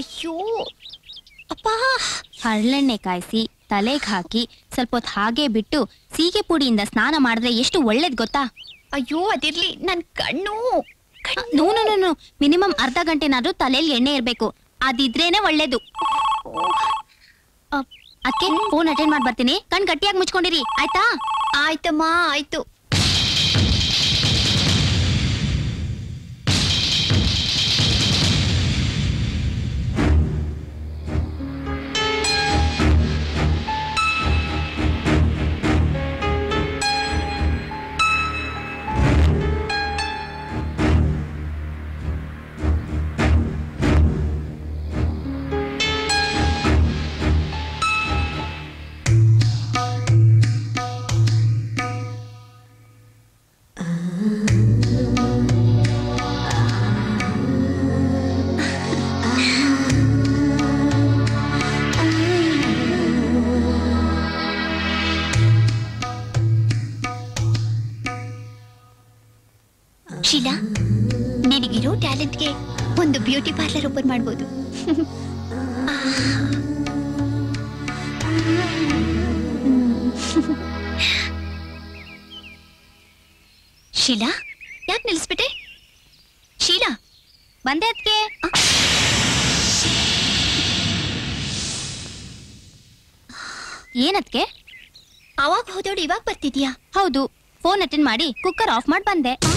ಅಯ್ಯೋ ಅಪ್ಪ ಹರಳೆಣ್ಣೆ ಕಾಯಿಸಿ ತಲೆಗೆ ಹಾಕಿ ಸ್ವಲ್ಪ ಹೊತ್ತು ಹಾಗೆ ಬಿಟ್ಟು ಸೀಗೆ ಪುಡಿಯಿಂದ ಸ್ನಾನ ಮಾಡಿದ್ರೆ ಎಷ್ಟು ಒಳ್ಳೇದ್ ಗೊತ್ತಾ ಅಯ್ಯೋ ಅದಿರ್ಲಿ ನನ್ ಕಣ್ಣು no no no no minimum ಅರ್ಧ ಗಂಟೆನಾದ್ರೂ ತಲೆಯಲ್ಲಿ ಎಣ್ಣೆ ಇರ್ಬೇಕು ಅದಿದ್ರೇನೆ ಒಳ್ಳೇದು ಅದಕ್ಕೆ ಫೋನ್ ಅಟೆಂಡ್ ಮಾಡಿ ಬರ್ತೀನಿ ಕಣ್ ಗಟ್ಟಿಯಾಗಿ ಮುಚ್ಕೊಂಡಿರಿ ಆಯ್ತಾ ಆಯ್ತಮ್ಮ ಆಯ್ತು ಶೀಲಾ ನಿನಗಿರೋ ಟ್ಯಾಲೆಂಟ್ಗೆ ಒಂದು ಬ್ಯೂಟಿ ಪಾರ್ಲರ್ ಓಪನ್ ಮಾಡ್ಬೋದು ಶೀಲಾ ಯಾಕೆ ನಿಲ್ಲಿಸ್ಬಿಟ್ಟೆ ಶೀಲಾ ಬಂದೆ ಅದಕ್ಕೆ ಏನದ್ಕೆ ಅವಾಗ ಹೋದೋಡು ಇವಾಗ ಬರ್ತಿದ್ಯಾ ಹೌದು ಫೋನ್ ಅಟೆಂಡ್ ಮಾಡಿ ಕುಕ್ಕರ್ ಆಫ್ ಮಾಡಿ ಬಂದೆ